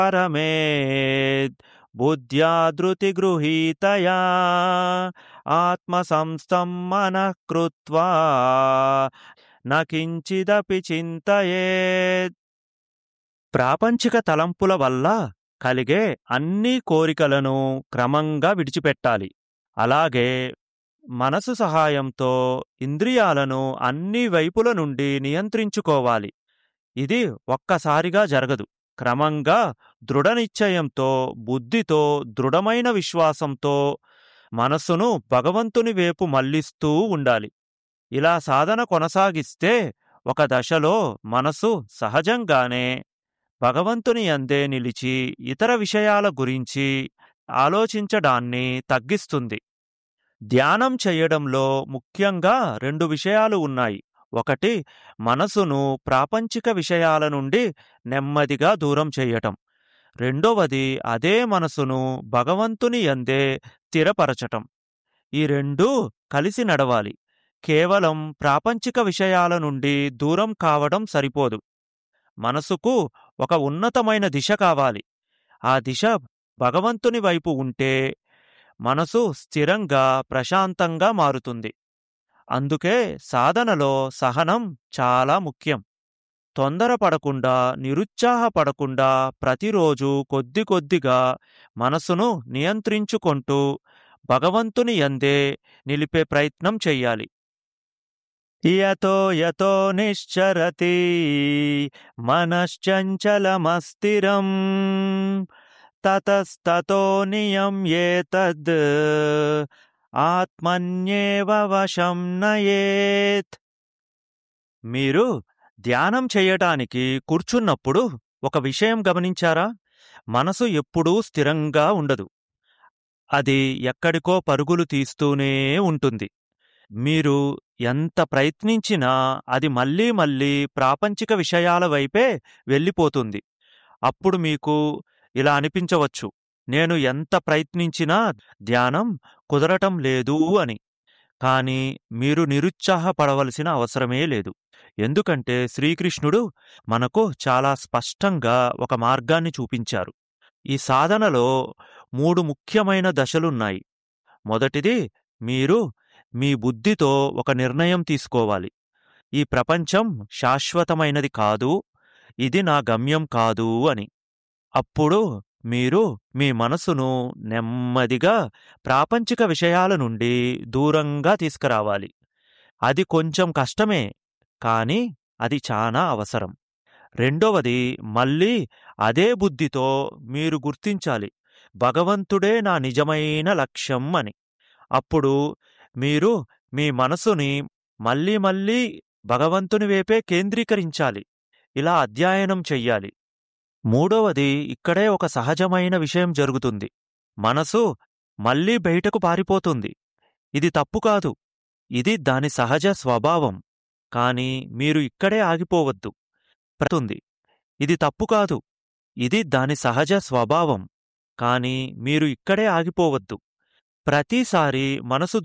పరమేద్ బుద్ధ్యా ధృతిగృహీతయా ఆత్మసంస్థం మనః కృత్వా నకించిదపి చింతయేత్ ప్రాపంచిక తలంపుల వల్ల కలిగే అన్ని కోరికలను క్రమంగా విడిచిపెట్టాలి అలాగే మనసు సహాయంతో ఇంద్రియాలను అన్ని వైపుల నుండి నియంత్రించుకోవాలి ఇది ఒక్కసారిగా జరగదు క్రమంగా దృఢ నిశ్చయంతో బుద్ధితో దృఢమైన విశ్వాసంతో మనస్సును భగవంతుని వైపు మళ్లిస్తూ ఉండాలి ఇలా సాధన కొనసాగిస్తే ఒక దశలో మనసు సహజంగానే భగవంతుని అందే నిలిచి ఇతర విషయాల గురించి ఆలోచించడాన్ని తగ్గిస్తుంది ధ్యానం చేయడంలో ముఖ్యంగా రెండు విషయాలు ఉన్నాయి ఒకటి మనసును ప్రాపంచిక విషయాల నుండి నెమ్మదిగా దూరం చేయటం రెండవది అదే మనసును భగవంతుని యందే స్థిరపరచటం ఈ రెండూ కలిసి నడవాలి కేవలం ప్రాపంచిక విషయాల నుండి దూరం కావడం సరిపోదు మనసుకు ఒక ఉన్నతమైన దిశ కావాలి ఆ దిశ భగవంతుని వైపు ఉంటే మనసు స్థిరంగా ప్రశాంతంగా మారుతుంది అందుకే సాధనలో సహనం చాలా ముఖ్యం తొందరపడకుండా నిరుత్సాహపడకుండా ప్రతిరోజు కొద్ది కొద్దిగా మనసును నియంత్రించుకుంటూ భగవంతుని యందే నిలిపే ప్రయత్నం చెయ్యాలి యతో యతో నిశ్చరతి మనశ్చంచలమస్థిరం తతస్తతో నియమ్యేతద్ ఆత్మన్యేవ వశం నయేత్ మీరు ధ్యానం చేయటానికి కూర్చున్నప్పుడు ఒక విషయం గమనించారా మనసు ఎప్పుడూ స్థిరంగా ఉండదు అది ఎక్కడికో పరుగులు తీస్తూనే ఉంటుంది మీరు ఎంత ప్రయత్నించినా అది మళ్ళీ మళ్ళీ ప్రాపంచిక విషయాల వైపే వెళ్ళిపోతుంది అప్పుడు మీకు ఇలా అనిపించవచ్చు నేను ఎంత ప్రయత్నించినా ధ్యానం కుదరటం లేదు అని కాని మీరు నిరుత్సాహపడవలసిన అవసరమే లేదు ఎందుకంటే శ్రీకృష్ణుడు మనకు చాలా స్పష్టంగా ఒక మార్గాన్ని చూపించారు ఈ సాధనలో మూడు ముఖ్యమైన దశలున్నాయి మొదటిది మీరు మీ బుద్ధితో ఒక నిర్ణయం తీసుకోవాలి ఈ ప్రపంచం శాశ్వతమైనది కాదు ఇది నా గమ్యం కాదు అని అప్పుడు మీరు మీ మనసును నెమ్మదిగా ప్రాపంచిక విషయాల నుండి దూరంగా తీసుకురావాలి అది కొంచెం కష్టమే కాని అది చాలా అవసరం రెండవది మళ్ళీ అదే బుద్ధితో మీరు గుర్తించాలి భగవంతుడే నా నిజమైన లక్ష్యం అని అప్పుడు మీరు మీ మనసుని మళ్ళీ మళ్ళీ భగవంతుని వైపే కేంద్రీకరించాలి ఇలా అధ్యయనం చెయ్యాలి మూడవది ఇక్కడే ఒక సహజమైన విషయం జరుగుతుంది మనసు మళ్ళీ బయటకు పారిపోతుంది ఇది తప్పు కాదు ఇది దాని సహజ స్వభావం కాని మీరు ఇక్కడే ఆగిపోవద్దు ప్రతుంది ఇది తప్పు కాదు ఇది దాని సహజ స్వభావం కాని మీరు ఇక్కడే ఆగిపోవద్దు ప్రతిసారి మనసు